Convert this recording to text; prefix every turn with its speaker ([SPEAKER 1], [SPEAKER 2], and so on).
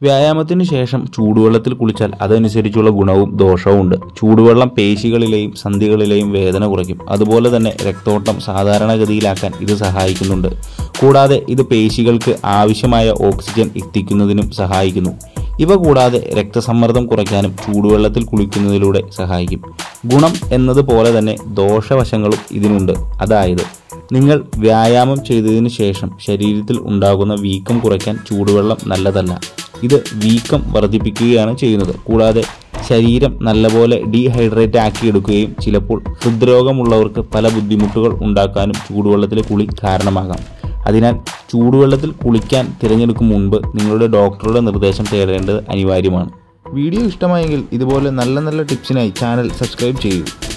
[SPEAKER 1] വ്യായാമത്തിന് ശേഷം ചൂടുവെള്ളത്തിൽ കുളിച്ചാൽ അതനുസരിച്ചുള്ള ഗുണവും ദോഷവും ഉണ്ട് ചൂടുവെള്ളം പേശികളിലെയും സന്ധികളിലെയും വേദന കുറയ്ക്കും അതുപോലെ തന്നെ രക്തോട്ടം സാധാരണഗതിയിലാക്കാൻ ഇത് സഹായിക്കുന്നുണ്ട് കൂടാതെ ഇത് പേശികൾക്ക് ആവശ്യമായ ഓക്സിജൻ എത്തിക്കുന്നതിനും സഹായിക്കുന്നു ഇവ കൂടാതെ രക്തസമ്മർദ്ദം കുറയ്ക്കാനും ചൂടുവെള്ളത്തിൽ കുളിക്കുന്നതിലൂടെ സഹായിക്കും ഗുണം എന്നതുപോലെ തന്നെ ദോഷവശങ്ങളും ഇതിനുണ്ട് അതായത് നിങ്ങൾ വ്യായാമം ചെയ്തതിനു ശേഷം ശരീരത്തിൽ ഉണ്ടാകുന്ന വീക്കം കുറയ്ക്കാൻ ചൂടുവെള്ളം നല്ലതല്ല ഇത് വീക്കം വർദ്ധിപ്പിക്കുകയാണ് ചെയ്യുന്നത് കൂടാതെ ശരീരം നല്ലപോലെ ഡീഹൈഡ്രേറ്റ് ആക്കിയെടുക്കുകയും ചിലപ്പോൾ ഹൃദ്രോഗമുള്ളവർക്ക് പല ബുദ്ധിമുട്ടുകൾ ഉണ്ടാക്കാനും ചൂടുവെള്ളത്തിലെ കുളി കാരണമാകാം അതിനാൽ ചൂടുവെള്ളത്തിൽ കുളിക്കാൻ തിരഞ്ഞെടുക്കും മുൻപ് നിങ്ങളുടെ ഡോക്ടറുടെ നിർദ്ദേശം തേടേണ്ടത് അനിവാര്യമാണ് വീഡിയോ ഇഷ്ടമായെങ്കിൽ ഇതുപോലെ നല്ല നല്ല ടിപ്സിനായി ചാനൽ സബ്സ്ക്രൈബ് ചെയ്യൂ